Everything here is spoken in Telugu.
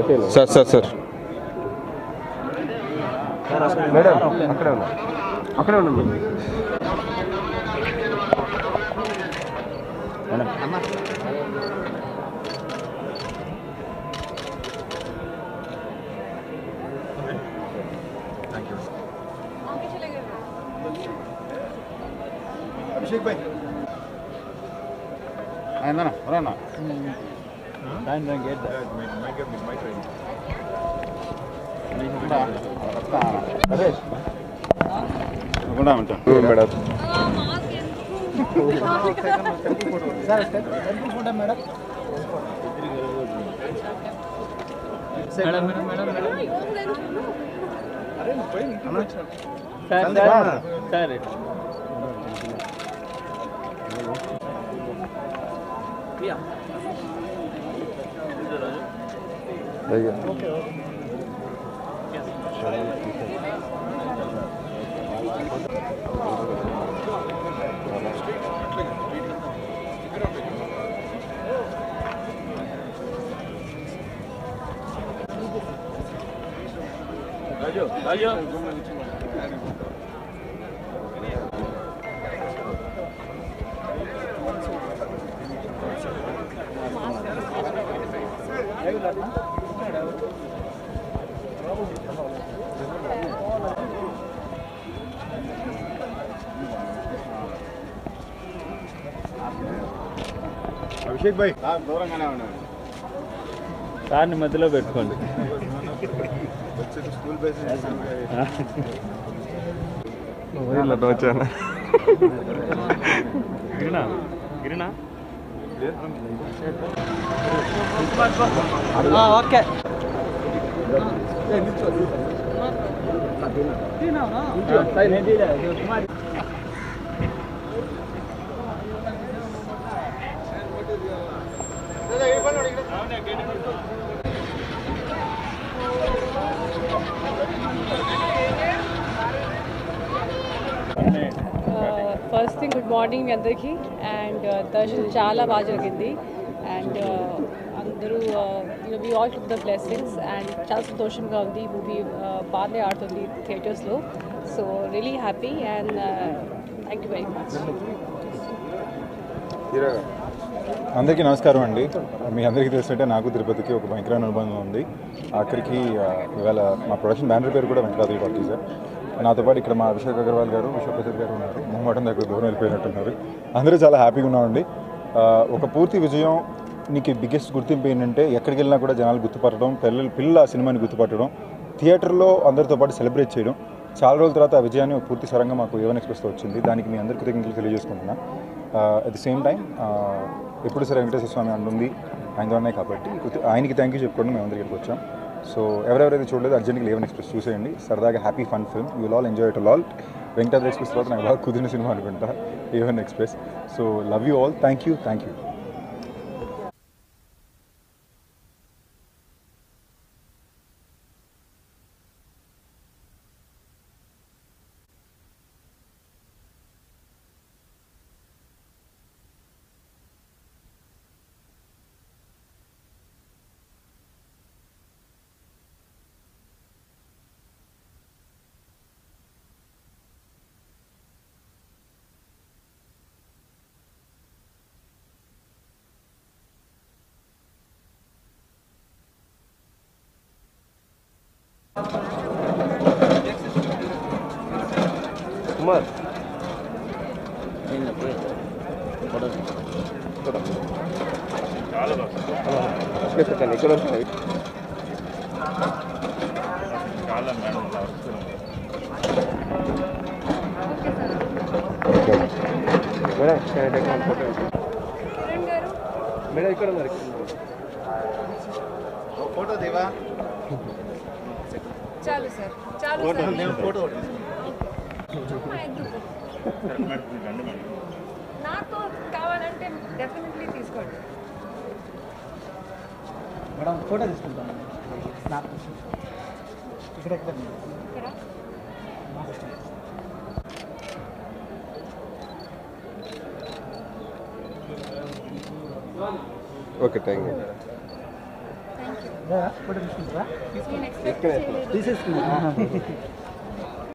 సార్ సార్ సార్ మేడం అక్కడే ఉన్నా అక్కడే ఉన్నాం అభిషేక్ భాయ్ ఆయన రానా ఉంటా మేడం అభిషేక్ భాయ్ దూరంగానే ఉన్నాడు కార్ని మధ్యలో పెట్టుకోండి స్కూల్ బేస్ వచ్చాను గిరినా గిరినా ఫస్ట్ థింగ్ గుడ్ మార్నింగ్ మీ అందరికీ అండ్ దర్శనం చాలా బాగా జరిగింది అండ్ అందరూ we all took the blessings and చాలా సంతోషంగా ఉంది మూవీ బాగానే ఆడుతుంది థియేటర్స్లో so really happy and thank you very much అందరికీ నమస్కారం అండి మీ అందరికీ తెలిసినట్టే నాకు తిరుపతికి ఒక భయంకరమైన అనుబంధం ఉంది ఆఖరికి ఆ, ఇవాళ మా ప్రొడక్షన్ బ్యానర్ పేరు కూడా వెంకటాద్రి టాకీస్ నాతో పాటు ఇక్కడ మా అభిషేక్ అగర్వాల్ గారు విశ్వప్రసాద్ గారు ఉన్నారు మొహమాటం దగ్గర దూరం వెళ్ళిపోయినట్టున్నారు అందరూ చాలా హ్యాపీగా ఉన్నామండి ఆ, ఒక పూర్తి విజయం నీకు బిగ్గెస్ట్ గుర్తింపు ఏంటంటే ఎక్కడికి వెళ్ళినా కూడా జనాలు గుర్తుపట్టడం పిల్లలు పిల్లలు ఆ సినిమాని గుర్తుపట్టడం థియేటర్లో అందరితో పాటు సెలబ్రేట్ చేయడం చాలా రోజుల తర్వాత ఆ విజయాన్ని ఒక పూర్తి సరంగా మాకు ఏవన్ ఎక్స్ప్రెస్తో వచ్చింది దానికి మీ అందరికీ కృతజ్ఞతలు తెలియజేసుకుంటున్నా అట్ ది సేమ్ టైం ఎప్పుడు సరే వెంకటేశ్వర స్వామి అంటుంది ఆయనతో ఉన్నాయి కాబట్టి కృత- ఆయనకి థ్యాంక్ యూ చెప్పుకోవడం మేము అందరి ఇక్కడికి వచ్చాం సో ఎవరెవరైతే చూడలేదు అర్జెంట్గా లెవెన్ ఎక్స్ప్రెస్ చూసేయండి సరదాగా happy fun film you all enjoy it all Venkatadri express తర్వాత నాకు బాగా కుదిరిన సినిమా అనుకుంటా A one express so love you all thank you thank you Kumar ఇక్కడ వస్తున్నాయి చాలా మేడం ఇలా వస్తుంది madam can I take one photo? Madam ఇక్కడ ఉన్నారు ఫోటో దేవా చాలు సార్ చాలు ఫోటో నేను ఫోటో మేడం రండి మేడం నాతో కావాలంటే డెఫినెట్లీ తీసుకోండి మేడం ఫోటో తీసుకుంటాం స్నాప్ ఇక్కడ ఎక్కడ ఇక్కడ ఓకే థ్యాంక్ యూ ఫోటో తీసుకుంటారా తీసేసుకున్నారా